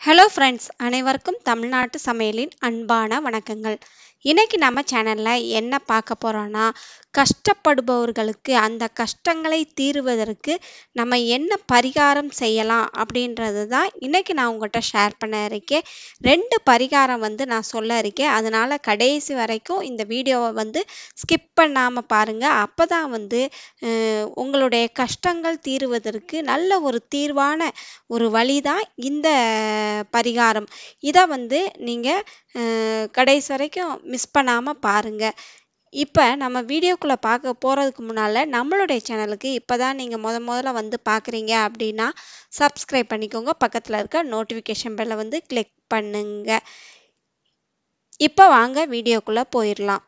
hello friends அனைவருக்கும் தமிழ்நாட்டு சமையலின் அன்பான வணக்கங்கள் இன்னைக்கு நம்ம சேனலில் என்ன பார்க்க போகிறோன்னா கஷ்டப்படுபவர்களுக்கு அந்த கஷ்டங்களை தீருவதற்கு நம்ம என்ன பரிகாரம் செய்யலாம் அப்படின்றது தான் இன்னைக்கு நான் உங்கள்கிட்ட ஷேர் பண்ண இருக்கேன் ரெண்டு பரிகாரம் வந்து நான் சொல்ல இருக்கேன் அதனால் கடைசி வரைக்கும் இந்த வீடியோவை வந்து ஸ்கிப் பண்ணாமல் பாருங்கள் அப்போ தான் வந்து அஹ், உங்களுடைய கஷ்டங்கள் தீருவதற்கு நல்ல ஒரு தீர்வான ஒரு வழி தான் இந்த பரிகாரம் இதை வந்து நீங்கள் கடைசி வரைக்கும் மிஸ் பண்ணாமல் பாருங்கள் இப்போ நம்ம வீடியோக்குள்ளே பார்க்க போகிறதுக்கு முன்னால் நம்மளுடைய சேனலுக்கு இப்போ தான் நீங்கள் முத முதல்ல வந்து பார்க்குறீங்க அப்படின்னா சப்ஸ்கிரைப் பண்ணிக்கோங்க பக்கத்தில் இருக்க நோட்டிஃபிகேஷன் பெல்லை வந்து கிளிக் பண்ணுங்க இப்போ வாங்க வீடியோக்குள்ளே போயிடலாம்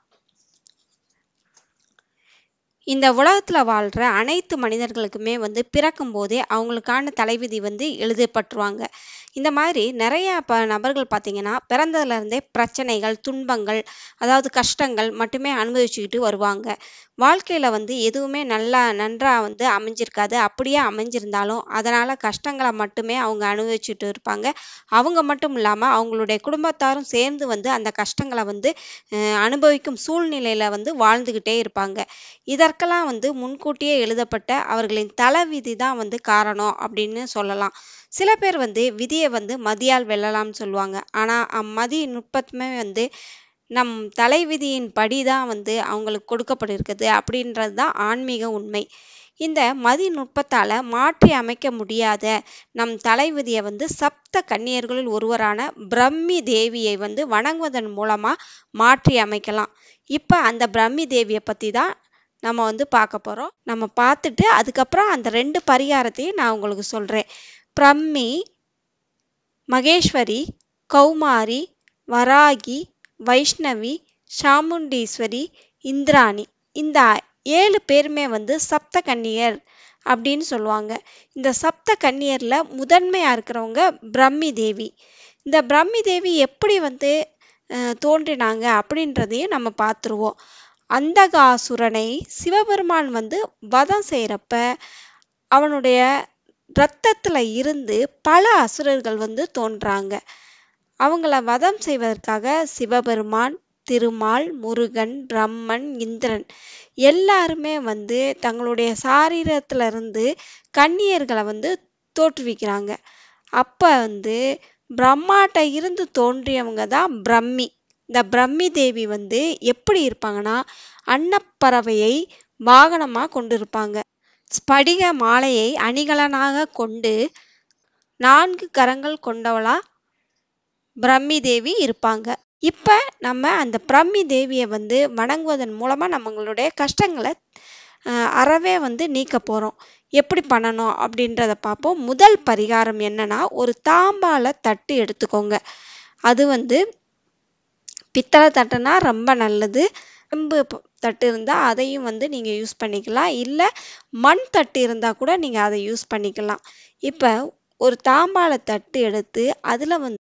இந்த உலகத்தில் வாழ்கிற அனைத்து மனிதர்களுக்குமே வந்து பிறக்கும் போதே அவங்களுக்கான தலைவிதி வந்து எழுதப்பட்டுருவாங்க இந்த மாதிரி நிறைய ப நபர்கள் பார்த்தீங்கன்னா பிறந்ததுலேருந்தே பிரச்சனைகள் துன்பங்கள் அதாவது கஷ்டங்கள் மட்டுமே அனுபவிச்சுக்கிட்டு வருவாங்க வாழ்க்கையில் வந்து எதுவுமே நல்லா நன்றாக வந்து அமைஞ்சிருக்காது அப்படியே அமைஞ்சிருந்தாலும் அதனால் கஷ்டங்களை மட்டுமே அவங்க அனுபவிச்சுட்டு இருப்பாங்க அவங்க மட்டும் இல்லாமல் அவங்களுடைய குடும்பத்தாரும் சேர்ந்து வந்து அந்த கஷ்டங்களை வந்து அஹ், அனுபவிக்கும் சூழ்நிலையில் வந்து வாழ்ந்துக்கிட்டே இருப்பாங்க இதற்கெல்லாம் வந்து முன்கூட்டியே எழுதப்பட்ட அவர்களின் தலைவிதி தான் வந்து காரணம் அப்படின்னு சொல்லலாம் சில பேர் வந்து விதியை வந்து மதியால் வெல்லலாம்னு சொல்லுவாங்க ஆனால் அம்மதி நுட்பத்துமே வந்து நம் தலைவிதியின் படி தான் வந்து அவங்களுக்கு கொடுக்கப்பட்டிருக்குது அப்படின்றது தான் ஆன்மீக உண்மை இந்த மதி நுட்பத்தால் மாற்றி அமைக்க முடியாத நம் தலைவிதியை வந்து சப்த கன்னியர்களில் ஒருவரான பிரம்மி தேவியை வந்து வணங்குவதன் மூலமாக மாற்றி அமைக்கலாம் இப்போ அந்த பிரம்மி தேவியை பற்றி தான் நம்ம வந்து பார்க்க போகிறோம் நம்ம பார்த்துட்டு அதுக்கப்புறம் அந்த ரெண்டு பரிகாரத்தையும் நான் உங்களுக்கு சொல்கிறேன் பிரம்மி மகேஸ்வரி கௌமாரி வராகி வைஷ்ணவி சாமுண்டீஸ்வரி இந்திராணி இந்த ஏழு பேருமே வந்து சப்த கன்னியர் அப்படின்னு சொல்லுவாங்க இந்த சப்த கன்னியரில் முதன்மையாக இருக்கிறவங்க பிரம்மி தேவி இந்த பிரம்மி தேவி எப்படி வந்து அஹ், தோன்றினாங்க அப்படின்றதையும் நம்ம பார்த்துருவோம் அந்தகாசுரனை சிவபெருமான் வந்து வதம் செய்கிறப்ப அவனுடைய இரத்தத்தில் இருந்து பல அசுரர்கள் வந்து தோன்றாங்க அவங்கள வதம் செய்வதற்காக சிவபெருமான் திருமால் முருகன் பிரம்மன் இந்திரன் எல்லாருமே வந்து தங்களுடைய சாரீரத்துல இருந்து கன்னியர்களை வந்து தோற்றுவிக்கிறாங்க அப்போ வந்து பிரம்மாட்ட இருந்து தோன்றியவங்க தான் பிரம்மி இந்த பிரம்மி தேவி வந்து எப்படி இருப்பாங்கன்னா அன்னப்பறவையை வாகனமாக கொண்டு இருப்பாங்க ஸ்படிக மாலையை அணிகலனாக கொண்டு நான்கு கரங்கள் கொண்டவளா பிரம்மி தேவி இருப்பாங்க இப்போ நம்ம அந்த பிரம்மி தேவியை வந்து வணங்குவதன் மூலமாக நம்மளுடைய கஷ்டங்களை அஹ், அறவே வந்து நீக்க போகிறோம் எப்படி பண்ணணும் அப்படின்றத பார்ப்போம் முதல் பரிகாரம் என்னன்னா ஒரு தாம்பால தட்டு எடுத்துக்கோங்க அது வந்து பித்தளை தட்டுனா ரொம்ப நல்லது செம்பு ப- தட்டு இருந்தால் அதையும் வந்து நீங்கள் யூஸ் பண்ணிக்கலாம் இல்லை மண் தட்டு இருந்தால் கூட நீங்கள் அதை யூஸ் பண்ணிக்கலாம் இப்போ ஒரு தாம்பால தட்டு எடுத்து அதில் வந்து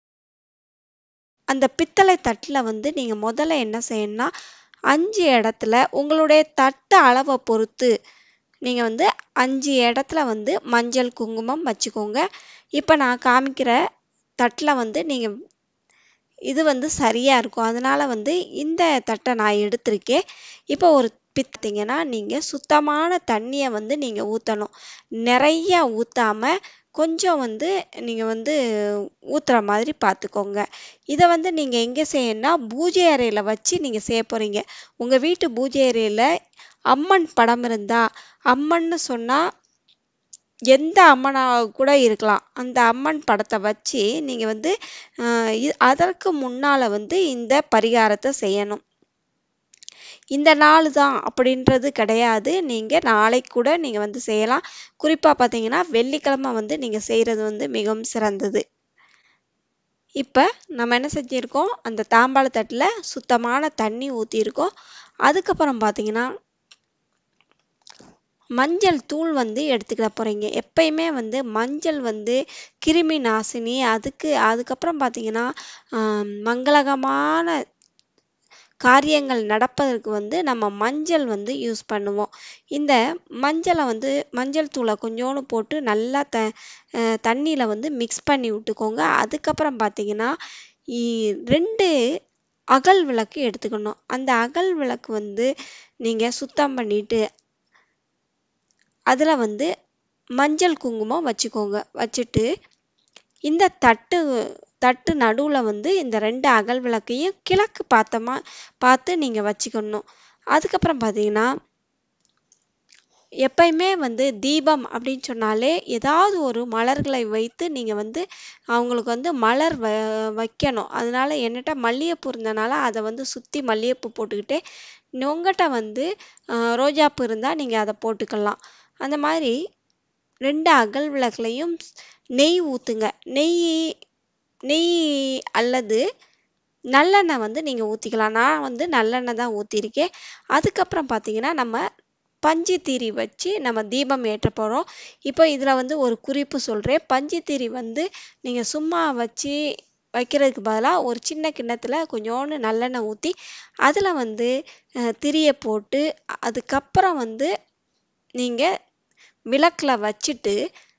அந்த பித்தளை தட்டில் வந்து நீங்கள் முதல்ல என்ன செய்யணும்னா அஞ்சு இடத்துல உங்களுடைய தட்டு அளவை பொறுத்து நீங்கள் வந்து அஞ்சு இடத்துல வந்து மஞ்சள் குங்குமம் வச்சுக்கோங்க இப்போ நான் காமிக்கிற தட்டில் வந்து நீங்கள் இது வந்து சரியாக இருக்கும் அதனால் வந்து இந்த தட்டை நான் எடுத்திருக்கேன் இப்போ ஒரு பித்தீங்கன்னா நீங்கள் சுத்தமான தண்ணியை வந்து நீங்கள் ஊற்றணும் நிறைய ஊற்றாம கொஞ்சம் வந்து நீங்கள் வந்து ஊற்றுற மாதிரி பார்த்துக்கோங்க இதை வந்து நீங்கள் எங்கே செய்யணும்னா பூஜை அறையில் வச்சு நீங்கள் செய்ய போகிறீங்க உங்கள் வீட்டு பூஜை அறையில் அம்மன் படம் இருந்தா அம்மன்னு சொன்னால் எந்த அம்மனாக கூட இருக்கலாம் அந்த அம்மன் படத்தை வச்சு நீங்கள் வந்து ஆஹ் இ- அதற்கு முன்னால் வந்து இந்த பரிகாரத்தை செய்யணும் இந்த நாள் தான் அப்படின்றது கிடையாது நீங்கள் நாளைக்கு கூட நீங்கள் வந்து செய்யலாம் குறிப்பாக பார்த்தீங்கன்னா வெள்ளிக்கிழமை வந்து நீங்கள் செய்கிறது வந்து மிகவும் சிறந்தது இப்போ நம்ம என்ன செஞ்சுருக்கோம் அந்த தாம்பாள தட்டில் சுத்தமான தண்ணி ஊற்றிருக்கோம் அதுக்கப்புறம் பார்த்தீங்கன்னா மஞ்சள் தூள் வந்து எடுத்துக்கிட போகிறீங்க எப்பயுமே வந்து மஞ்சள் வந்து கிருமி நாசினி அதுக்கு அதுக்கப்புறம் பார்த்தீங்கன்னா ஆம், மங்களகரமான காரியங்கள் நடப்பதற்கு வந்து நம்ம மஞ்சள் வந்து யூஸ் பண்ணுவோம் இந்த மஞ்சளை வந்து மஞ்சள் தூளை கொஞ்சோண்டு போட்டு நல்லா த தண்ணியில் வந்து மிக்ஸ் பண்ணி விட்டுக்கோங்க அதுக்கப்புறம் பார்த்தீங்கன்னா ரெண்டு அகல் விளக்கு எடுத்துக்கணும் அந்த அகல் விளக்கு வந்து நீங்கள் சுத்தம் பண்ணிட்டு அதில் வந்து மஞ்சள் குங்குமம் வச்சுக்கோங்க வச்சுட்டு இந்த தட்டு தட்டு நடுவில் வந்து இந்த ரெண்டு அகல் விளக்கையும் கிழக்கு பார்த்தமா பார்த்து நீங்கள் வச்சுக்கணும் அதுக்கப்புறம் பார்த்தீங்கன்னா எப்பயுமே வந்து தீபம் அப்படின்னு சொன்னாலே ஏதாவது ஒரு மலர்களை வைத்து நீங்கள் வந்து அவங்களுக்கு வந்து மலர் வ வைக்கணும் அதனால என்கிட்ட மல்லிகைப்பூ இருந்தனால அதை வந்து சுற்றி மல்லிகைப்பூ போட்டுக்கிட்டே உங்கள்கிட்ட வந்து ரோஜாப்பூ இருந்தால் நீங்கள் அதை போட்டுக்கலாம் அந்த மாதிரி ரெண்டு அகல் விளக்குலையும் நெய் ஊற்றுங்க நெய் நெய் அல்லது நல்லெண்ணெய் வந்து நீங்கள் ஊற்றிக்கலாம் நான் வந்து நல்லெண்ணெய் தான் ஊற்றிருக்கேன் அதுக்கப்புறம் பார்த்தீங்கன்னா நம்ம பஞ்சு திரி வச்சு நம்ம தீபம் ஏற்ற போகிறோம் இப்போ இதில் வந்து ஒரு குறிப்பு சொல்கிறேன் பஞ்சு திரி வந்து நீங்கள் சும்மா வச்சு வைக்கிறதுக்கு பதிலாக ஒரு சின்ன கிண்ணத்தில் கொஞ்சோண்டு நல்லெண்ணெய் ஊற்றி அதில் வந்து திரியை போட்டு அதுக்கப்புறம் வந்து நீங்கள் விளக்கில் வச்சுட்டு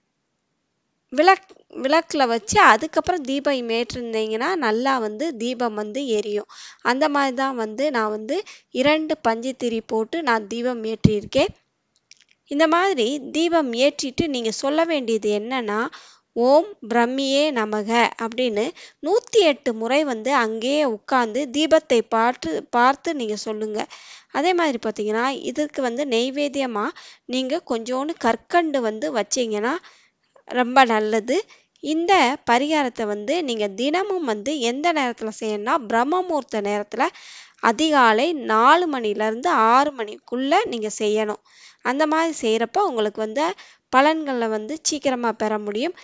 விளக் விளக்கில் வச்சு அதுக்கப்புறம் தீபம் ஏற்றிருந்தீங்கன்னா நல்லா வந்து தீபம் வந்து எரியும் அந்த மாதிரி தான் வந்து நான் வந்து இரண்டு பஞ்சு திரி போட்டு நான் தீபம் ஏற்றியிருக்கேன் இந்த மாதிரி தீபம் ஏற்றிட்டு நீங்கள் சொல்ல வேண்டியது என்னன்னா ஓம் பிரம்மியே நமக அப்படின்னு நூற்றி எட்டு முறை வந்து அங்கேயே உட்காந்து தீபத்தை பார்த்து பார்த்து நீங்கள் சொல்லுங்கள் அதே மாதிரி பார்த்தீங்கன்னா இதுக்கு வந்து நெய்வேத்தியமாக நீங்கள் கொஞ்சோண்டு கற்கண்டு வந்து வச்சிங்கன்னா ரொம்ப நல்லது இந்த பரிகாரத்தை வந்து நீங்கள் தினமும் வந்து எந்த நேரத்தில் செய்யணும்னா பிரம்ம முகூர்த்த நேரத்தில் அதிகாலை நாலு மணிலேருந்து ஆறு மணிக்குள்ளே நீங்கள் செய்யணும் அந்த மாதிரி செய்கிறப்ப உங்களுக்கு வந்து பலன்களை வந்து சீக்கிரமாக பெற முடியும்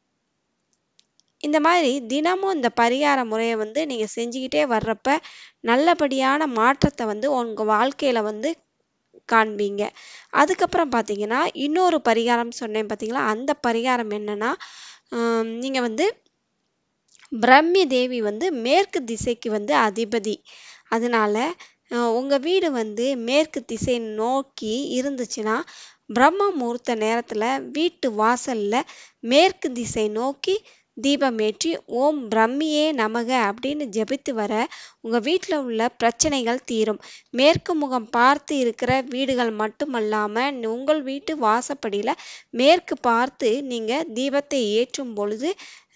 இந்த மாதிரி தினமும் இந்த பரிகார முறையை வந்து நீங்கள் செஞ்சுக்கிட்டே வர்றப்ப நல்லபடியான மாற்றத்தை வந்து உங்கள் வாழ்க்கையில் வந்து காண்பீங்க அதுக்கப்புறம் பார்த்தீங்கன்னா இன்னொரு பரிகாரம் சொன்னேன் பார்த்தீங்களா அந்த பரிகாரம் என்னென்னா நீங்கள் வந்து பிரம்மி தேவி வந்து மேற்கு திசைக்கு வந்து அதிபதி அதனால உங்கள் வீடு வந்து மேற்கு திசை நோக்கி இருந்துச்சுன்னா பிரம்ம முகூர்த்த நேரத்தில் வீட்டு வாசலில் மேற்கு திசை நோக்கி தீபம் ஏற்றி ஓம் பிரம்மியே நமக அப்படின்னு ஜெபித்து வர உங்கள் வீட்டில் உள்ள பிரச்சனைகள் தீரும் மேற்கு முகம் பார்த்து இருக்கிற வீடுகள் மட்டுமல்லாமல் உங்கள் வீட்டு வாசப்படியில் மேற்கு பார்த்து நீங்கள் தீபத்தை ஏற்றும் பொழுது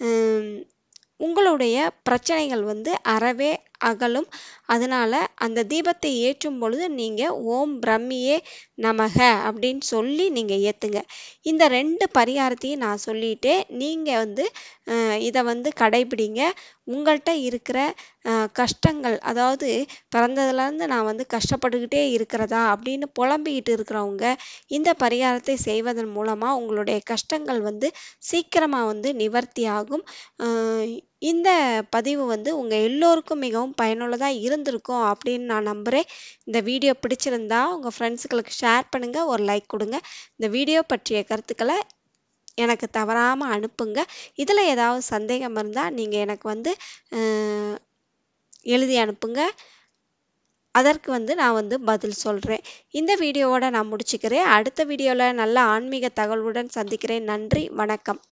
உங்களுடைய பிரச்சனைகள் வந்து அறவே அகலும் அதனால் அந்த தீபத்தை ஏற்றும் பொழுது நீங்கள் ஓம் பிரம்மியே நமக அப்படின்னு சொல்லி நீங்கள் ஏற்றுங்க இந்த ரெண்டு பரிகாரத்தையும் நான் சொல்லிட்டே நீங்கள் வந்து இதை வந்து கடைபிடிங்க உங்கள்கிட்ட இருக்கிற கஷ்டங்கள் அதாவது பிறந்ததுலேருந்து நான் வந்து கஷ்டப்பட்டுக்கிட்டே இருக்கிறதா அப்படின்னு புலம்பிக்கிட்டு இருக்கிறவங்க இந்த பரிகாரத்தை செய்வதன் மூலமாக உங்களுடைய கஷ்டங்கள் வந்து சீக்கிரமாக வந்து நிவர்த்தி ஆகும் இந்த பதிவு வந்து உங்கள் எல்லோருக்கும் மிகவும் பயனுள்ளதாக இருந்திருக்கும் அப்படின்னு நான் நம்புகிறேன் இந்த வீடியோ பிடிச்சிருந்தா உங்கள் ஃப்ரெண்ட்ஸுகளுக்கு ஷேர் பண்ணுங்கள் ஒரு லைக் கொடுங்க இந்த வீடியோ பற்றிய கருத்துக்களை எனக்கு தவறாமல் அனுப்புங்க இதில் ஏதாவது சந்தேகம் இருந்தால் நீங்கள் எனக்கு வந்து எழுதி அனுப்புங்க அதற்கு வந்து நான் வந்து பதில் சொல்கிறேன் இந்த வீடியோவோட நான் முடிச்சுக்கிறேன் அடுத்த வீடியோவில் நல்ல ஆன்மீக தகவலுடன் சந்திக்கிறேன் நன்றி வணக்கம்